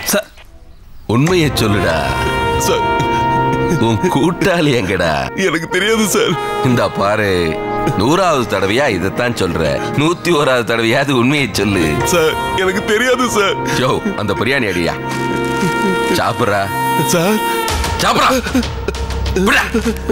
Sir உண்மையை சொல்லுடா sir உன் கூட்டாளி எங்கடா எனக்கு தெரியாது சார் இந்த பாரு நூறாவது தடவையா இதைத்தான் சொல்ற நூத்தி ஓராவது தடவையாவது உண்மையை சொல்லு சார் எனக்கு தெரியாது சார் யோ அந்த பிரியாணி அடியா சாப்பிட்றா சார் சாப்பிட்றா விட்றா.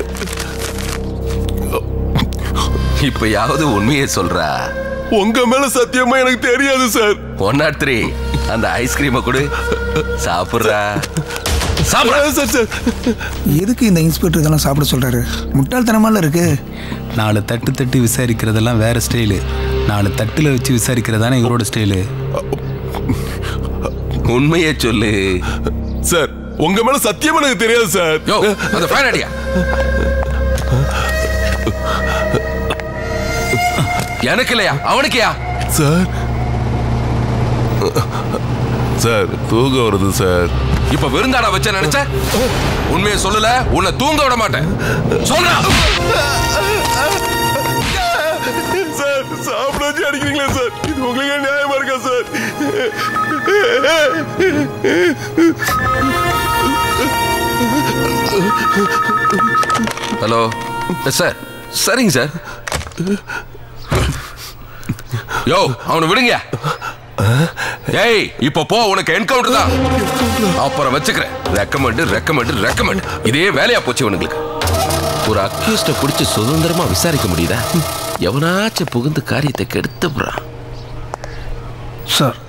இப்பயாவது உண்மையை சொல்றா உங்க மேல சத்தியமா எனக்கு தெரியாது சார் ஒன் நாட் த்ரீ அந்த ஐஸ்கிரீமை கொடு சாப்பிட்றா சாப்பிட்றா சார் சார் எதுக்கு இந்த இன்ஸ்பெக்டர் இதெல்லாம் சாப்பிட சொல்றாரு முட்டாள்தனமால இருக்கு நாலு தட்டு தட்டி விசாரிக்கிறதெல்லாம் வேற ஸ்டைலு நாலு தட்டில் வச்சு விசாரிக்கிறதானே இவரோட ஸ்டைலு உண்மையை சொல்லு சார் உங்க மேல சத்தியமா எனக்கு தெரியாது சார் யோ அந்த ஃபேன் அடியா எனக்கு இல்லையா அவனுக்கையா சார் சார் தூக்கம் வருது சார் இப்ப விருந்தாடா வச்ச நினைச்ச உண்மையை சொல்லல உன்னை தூங்க விட மாட்டேன் சொல்றா சார் சாப்பிட வச்சு அடிக்கிறீங்களா சார் இது உங்களுக்கு நியாயமா இருக்கா சார் ஹலோ சார் சரிங்க சார் யோ அவனை விடுங்க ஏய் இப்ப போ உனக்கு என்கவுண்டர் தான் அப்புறம் வச்சுக்கிறேன் ரெக்கமெண்ட் ரெக்கமெண்ட் ரெக்கமெண்ட் இதே வேலையா போச்சு இவனுங்களுக்கு ஒரு அக்யூஸ்ட பிடிச்சி சுதந்திரமா விசாரிக்க முடியுதா எவனாச்சும் புகுந்து காரியத்தை கெடுத்துறான் சார்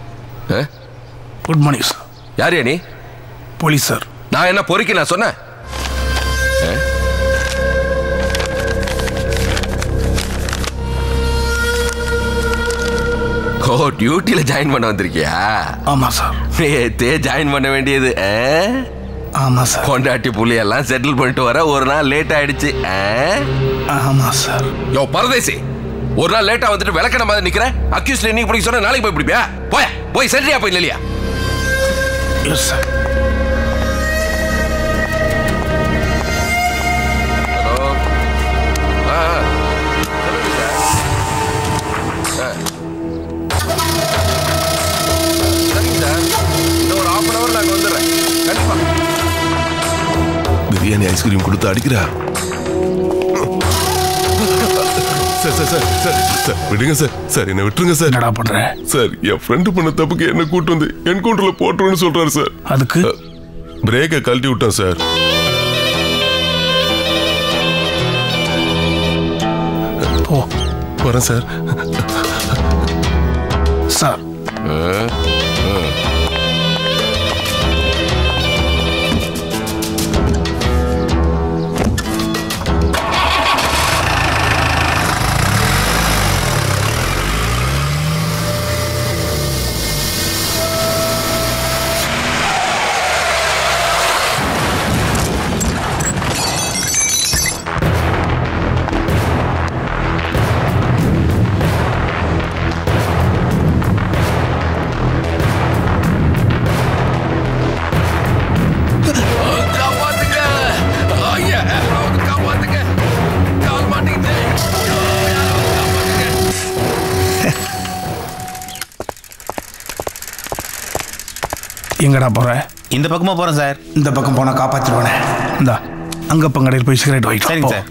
குட் மார்னிங் சார் யார் நீ போலீஸ் சார் நான் என்ன பொறுக்கி நான் சொன்னேன் ஆ? ஓ டியூட்டில ஜாயின் பண்ண வந்திருக்கியா ஆமா சார் நேத்தே ஜாயின் பண்ண வேண்டியது ஆ? ஆமா சார் பொண்டாட்டி புள்ளியெல்லாம் செட்டில் பண்ணிட்டு வர ஒரு நாள் லேட் ஆயிடுச்சு ஆ? ஆமா சார் யோ பரதேசி ஒரு நாள் லேட்டா வந்துட்டு விளக்கண மாதிரி நிக்கிற அக்யூஸ்ட் இன்னைக்கு பிடிக்க சொன்னா நாளைக்கு போய் பிடிப்பியா போய போய் சென்ட்ரியா போய் இல்லையா எஸ் சார் ஹலோ ஆ ஆ. சொல்லுங்க சார். ஆ. சரிங்க சார் இன்னும் ஒரு ஹாஃப் அன் அவர் நாங்கள் வந்துடுறேன் கண்டிப்பா பிரியாணி ஐஸ்கிரீம் கொடுத்து அடிக்கிறா sir sir sir sir sir விடுங்க சார் சார் என்ன விட்டுருங்க சார் என்னடா பண்ற சார் என் ஃப்ரெண்டு பண்ண தப்புக்கு என்ன கூட்டு வந்து என்கவுண்டர்ல போட்டுருன்னு சொல்றாரு சார் அதுக்கு பிரேக்கை கழட்டி விட்டேன் சார் போ வரேன் சார் சார் காப்பாத்துங்க ஐயா யாராவது காப்பாத்துங்க கால் மாட்டேங்குது யாராவது காப்பாத்துங்க எங்கடா போற இந்த பக்கமா போறேன் சார் இந்த பக்கம் போனா காப்பாத்திடுவானே இந்தா அங்க பங்கடையில் போய் சிகரெட் வாங்கிட்டு சரிங்க வா, போ. சார்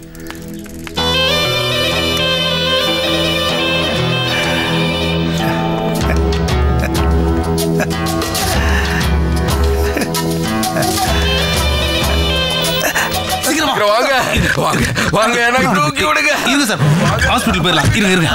சீக்கிரமா சீக்கிரம் வாங்க வாங்க வாங்க எனக்கு தூக்கி விடுங்க இருங்க சார் ஹாஸ்பிட்டல் போயிடலாம் இருங்க இருங்க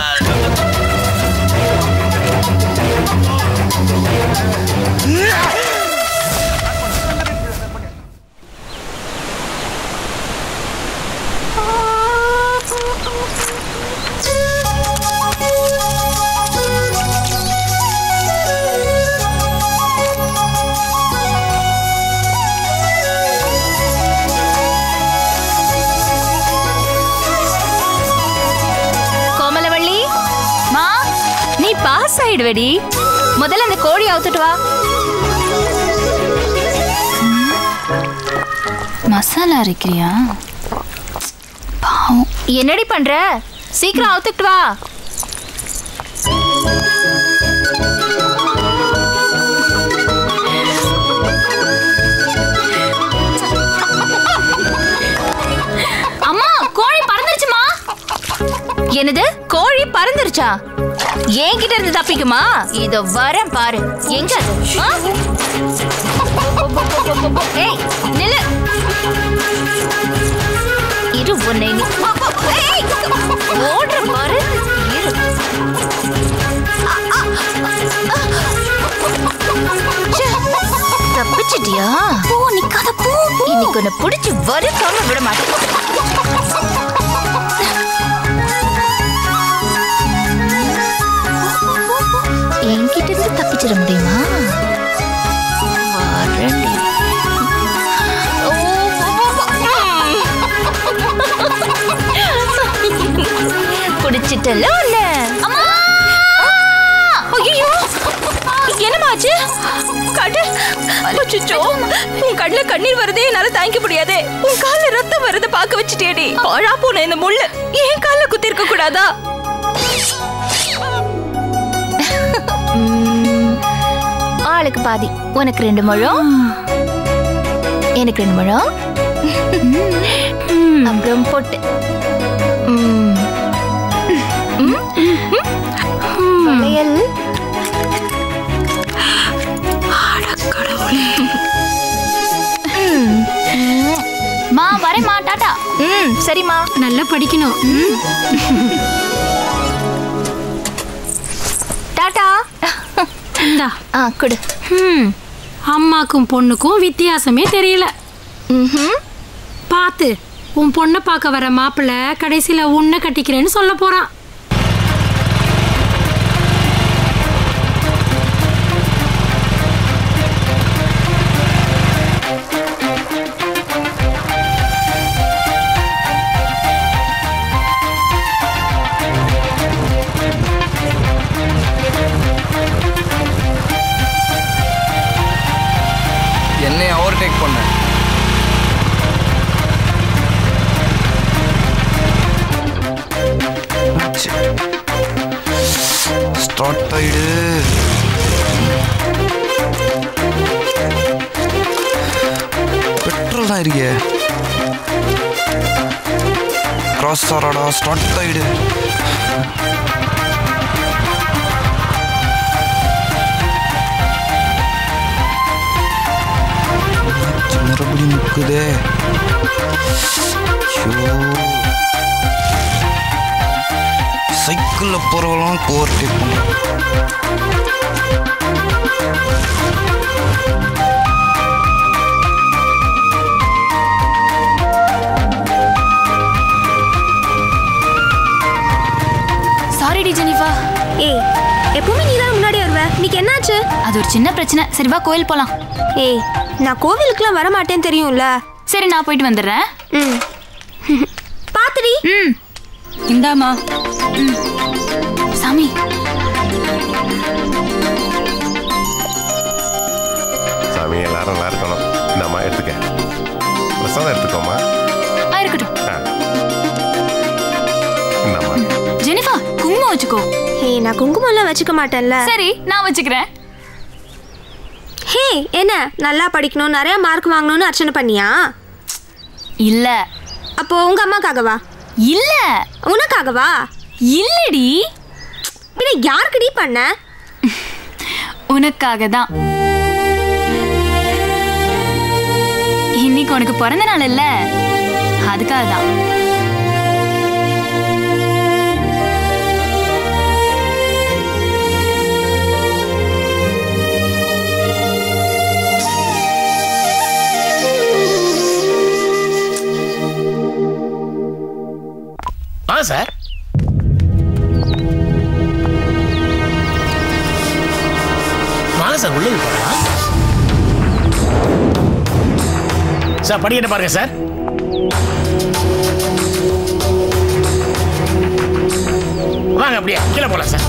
கோமலவள்ளி மா நீ பாஸ் ஆயிடுவடி முதல்ல அந்த கோழி அவுத்துட்டு வா மசாலா அரைக்கிறியா பாவம் என்னடி பண்ற சீக்கிரம் அவுத்துட்டு வா போச்சா என்கிட்ட இருந்து தப்பிக்குமா இதோ வரேன் பாரு எங்க அது? ஆ? ஏய் நில்லு இரு உன்னை நீ ஏய், ஓடுற பாரு இரு ச்சே, தப்பிச்சிட்டியா போ நிக்காத போ இன்னைக்கு உன்னை பிடிச்சி வறுக்காம விட மாட்டேன் என்கிட்ட இருந்து தப்பிச்சிட முடியுமா வரேன்டி. ஓ, பிடிச்சிட்டல உன்னை அம்மா ஐயோ என்னமாச்சு கடல் அச்சோ உன் கண்ணுல கண்ணீர் வருதே என்னால தாங்கிக்க முடியாதே உன் கால்ல ரத்தம் வருது பாக்க வச்சுட்டேடி பாழா போன இந்த முள்ளு என் கால்ல குத்தி இருக்க கூடாதா ஆளுக்கு பாதி உனக்கு ரெண்டு முழம் எனக்கு ரெண்டு முழம் அப்புறம் பொட்டு ம். ம். வளையல் மா வரேம்மா டாடா ம் சரிம்மா நல்லா படிக்கணும் டாடா இந்தா ஆ கொடு ம் அம்மாக்கும் பொண்ணுக்கும் வித்தியாசமே தெரியல ம்ஹும். பார்த்து உன் பொண்ணை பார்க்க வர மாப்பிள்ளை கடைசியில் உன்னை கட்டிக்கிறேன்னு சொல்ல போறான் என்னை ஓவர்டேக் பண்ண ஸ்டார்ட் ஆயிடு பெட்ரோல் தான் இருக்கே கிராஸ் ஆறாடா ஸ்டார்ட் ஆயிடு மறுபடியும் முக்குதே சைக்கிளில் போகிறவெல்லாம் ஓவர்டேக் பண்ண சாரிடி ஜெனிஃபா ஏய் எப்பவுமே நீ தான் முன்னாடி வருவ இன்னைக்கு என்னாச்சு அது ஒரு சின்ன பிரச்சனை சரி வா கோயில் போலாம் ஏய் நான் கோவிலுக்குலாம் வர மாட்டேன்னு தெரியும்ல சரி நான் போயிட்டு வந்துடுறேன் ம் பாத்துடி ம் இந்தாமா சாமி சாமி எல்லாரும் நல்லா இருக்கணும் இந்தம்மா எடுத்துக்க பிரசாதம் எடுத்துக்கோமா ஆ இருக்கட்டும் இந்தம்மா ஜெனிஃபா குங்குமம் வச்சுக்கோ ஏய் நான் குங்குமம்லாம் வச்சுக்க மாட்டேன்ல சரி நான் வச்சுக்கிறேன் ஹே என்ன நல்லா படிக்கணும் நிறைய மார்க் வாங்கணும்னு அர்ச்சனை பண்ணியா இல்ல அப்போ உங்க அம்மாக்காகவா இல்ல உனக்காகவா இல்லடி பின்ன யாருக்குடி பண்ண உனக்காக தான் இன்னைக்கு உனக்கு பிறந்த நாள் இல்ல அதுக்காக தான் ஆ சார் வாங்க சார் உள்ளே போகலாம் சார் படிக்கட்ட பாருங்க சார் வாங்க அப்படியே கீழே போலாம் சார்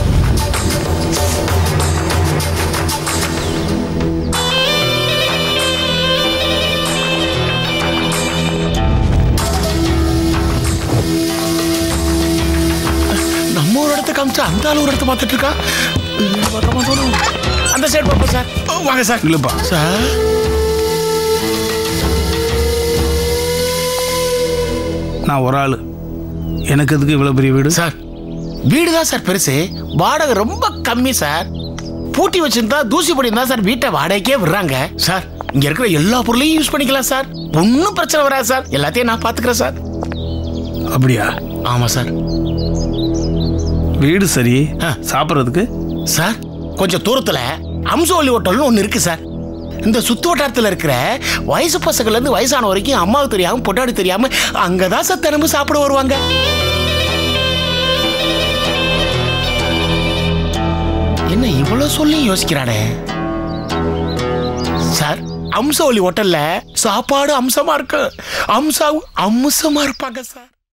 நம்ம ஒரு இடத்த காமிச்சா அந்த ஆள் ஒரு இடத்த பார்த்துட்டு இருக்கா உம், பக்கமா போகணும். அந்த சைடு பார்ப்போம் சார் ஓ, வாங்க சார் இல்லைப்பா சார் நான் ஒரு ஆள் எனக்கு எதுக்கு இவ்வளோ பெரிய வீடு சார் வீடு தான் சார் பெருசு வாடகை ரொம்ப கம்மி சார் பூட்டி வச்சிருந்தா தூசி படி தான் சார் வீட்டை வாடகைக்கே விடுறாங்க சார் இங்க இருக்கிற எல்லா பொருளையும் யூஸ் பண்ணிக்கலாம் சார் ஒன்றும் பிரச்சனை வராது சார் எல்லாத்தையும் நான் பாத்துக்கிறேன் சார் அப்படியா ஆமா சார் வீடு சரி ஆ. சாப்பிட்றதுக்கு சார் கொஞ்சம் தூரத்துல அம்சோலி ஹோட்டல்னு ஒன்று இருக்கு சார் இந்த சுத்து வட்டாரத்தில் இருக்கிற வயசு பசங்கள்ல இருந்து வயசான வரைக்கும் அம்மாவுக்கு தெரியாம பொட்டாடி தெரியாம அங்கதான் சார் தினமும் சாப்பிட வருவாங்க என்ன இவ்வளவு சொல்லி யோசிக்கிறானே சார் அம்சவல்லி ஹோட்டல்ல சாப்பாடு அம்சமா இருக்கு அம்சாவும் அம்சமா இருப்பாங்க சார்